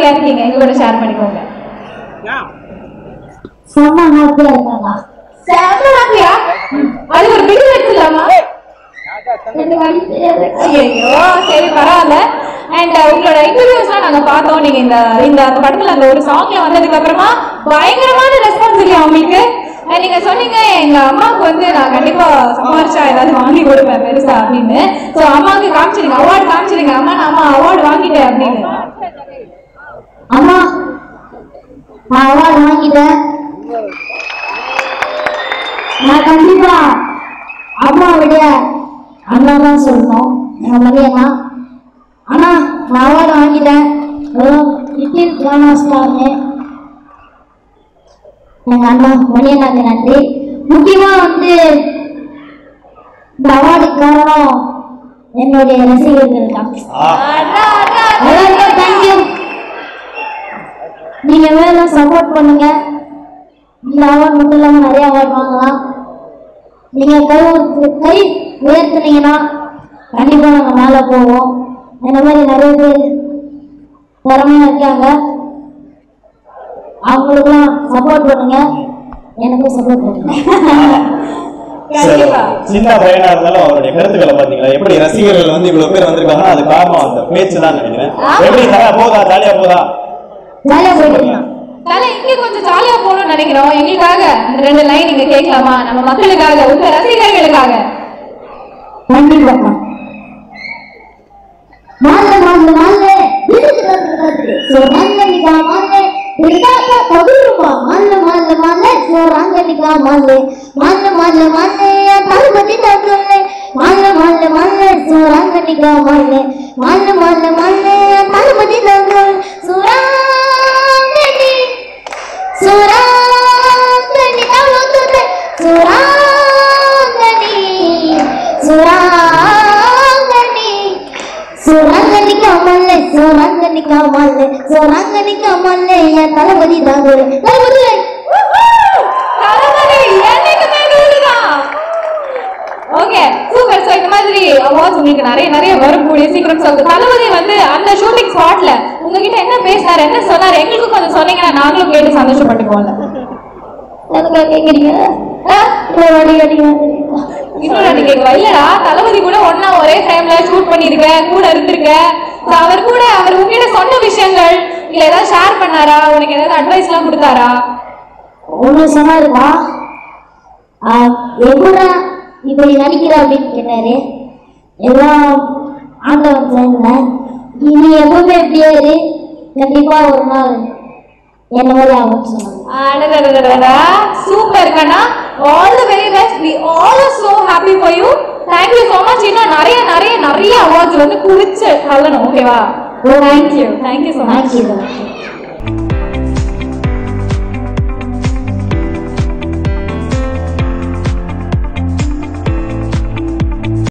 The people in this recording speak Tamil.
எப்படியா இருக்கீங்க எங்க கூட ஷேர் பண்ணிக்கோங்க செம்ம ஹாப்பியா இருக்காங்க செம்ம ஹாப்பியா அது ஒரு வீடியோ எடுத்துலாமா எனக்கு வழி தெரியாது ஐயோ சரி பரவாயில்ல அண்ட் உங்களோட இன்டர்வியூஸ்லாம் நாங்க பார்த்தோம் நீங்க இந்த இந்த படத்துல அந்த ஒரு சாங்ல வந்ததுக்கு அப்புறமா பயங்கரமான ரெஸ்பான்ஸ் இல்லையா உங்களுக்கு And நீங்க சொன்னீங்க எங்க அம்மாவுக்கு வந்து நான் கண்டிப்பா சம்பாரிச்சா ஏதாவது வாங்கி கொடுப்பேன் பெருசா அப்படின்னு சோ அம்மாவுக்கு காமிச்சிருங்க அவார்டு காமிச்சிருங்க அம்மா நான் அம்மா அவார்டு வாங்கிட்டேன் அப்படின்னு அம்மா நான் அவார்டு வாங்கிட்டேன் நான் கண்டிப்பா அம்மாவுடைய அண்ணா தான் சொல்லணும் எங்க மதியண்ணா அண்ணா நான் அவார்டு வாங்கிட்டேன் லிட்டில் கானா ஸ்டார்னு எங்க அண்ணா மணியண்ணாக்கு நன்றி முக்கியமா வந்து இந்த அவார்டுக்கு காரணம் என்னுடைய ரசிகர்கள் தான் எல்லாருக்கும் தேங்க்யூ நீங்க மேலும் சப்போர்ட் பண்ணுங்க இந்த அவார்ட் மட்டும் இல்லாம நிறைய அவார்ட் வாங்கலாம் நீங்க கை உயர்த்து- கை உயர்த்துனீங்கன்னா கண்டிப்பா நாங்க மேல போவோம் இந்த மாதிரி நிறைய பேர் திறமையா இருக்காங்க அவங்களுக்குலாம் சப்போர்ட் பண்ணுங்க எனக்கும் சப்போர்ட் பண்ணுங்க கண்டிப்பா சின்ன பையனா இருந்தாலும் அவருடைய கருத்துக்களை பாத்தீங்களா எப்படி ரசிகர்கள் வந்து இவ்வளவு பேர் வந்திருக்காங்கன்னா அது காரணம் அந்த பேச்சு தான் நினைக்கிறேன் எப்படி நல்லா போதா ஜாலியா போதா ஜாலியா போயிட்டு இருக்கலாம் தலை இங்க கொஞ்சம் ஜாலியா போகணும்னு நினைக்கிறோம் எங்களுக்காக அந்த ரெண்டு லைன் நீங்க கேட்கலாமா நம்ம மக்களுக்காக உங்க ரசிகர்களுக்காக கண்டிப்பா மால்ல மால்ல மால்ல இருக்கு சோராங்கனிகா மால்ல இருக்காக்கா பகுருமா மால்ல மால்ல மால்ல சோராங்கனிகா மால்ல மால்ல மால்ல மால்ல தளபதி தந்துள்ள மால்ல மால்ல மால்ல சோராங்கனிகா மால்ல மால்ல மால்ல மால்ல தளபதி தந்துள்ள சோராங்கனி சோராங்கனி தளபதி சோராங்கனி சுராங்கனி சுரங்கனி கமல்ல சுரங்கனி கமல்ல சுரங்கனி கமல்ல என் தளபதி தான் ஒரு தளபதி தளபதி என்னைக்குமே நீங்கதான் ஓகே சூப்பர் சோ இந்த மாதிரி அவார்ட்ஸ் உங்களுக்கு நிறைய நிறைய வரும் கூடிய சீக்கிரம் சொல்லுங்க தளபதி வந்து அந்த ஷூட்டிங் ஸ்பாட்ல உங்ககிட்ட என்ன பேசினாரு என்ன சொன்னாரு எங்களுக்கும் கொஞ்சம் சொன்னீங்கன்னா நாங்களும் கேட்டு சந்தோஷப்பட்டுக்குவோம்ல எனக்கு கேக்குறீங்க இன்னொரு வாட்டி கேட்டீங்க இன்னொரு அன்னைக்கு கேட்கவா இல்லடா தளபதி கூட ஒண்ணா ஒரே டைம்ல ஷூட் பண்ணிருக்க கூட இருந்திருக்க So, அவர் கூட அவர் உங்ககிட்ட சொன்ன விஷயங்கள் இல்ல ஏதாவது ஷேர் பண்ணாரா உனக்கு ஏதாவது அட்வைஸ் எல்லாம் கொடுத்தாரா ஒண்ணு சொன்னாருப்பா எப்படா இப்படி நடிக்கிற அப்படின்னு கேட்டாரு எல்லாம் ஆண்டவன் சேர்ந்தேன் நீ எப்பவுமே இப்படியே இரு கண்டிப்பா ஒரு நாள் என்ன மாதிரி ஆகும்னு சொன்னாங்க சூப்பர் கண்ணா all the very best we all are so happy for you thank you so much இன்னும் நிறைய நிறைய நிறைய அவார்ட்ஸ் வந்து குவிச்சு தள்ளணும் ஓகேவா thank you thank you so much thank you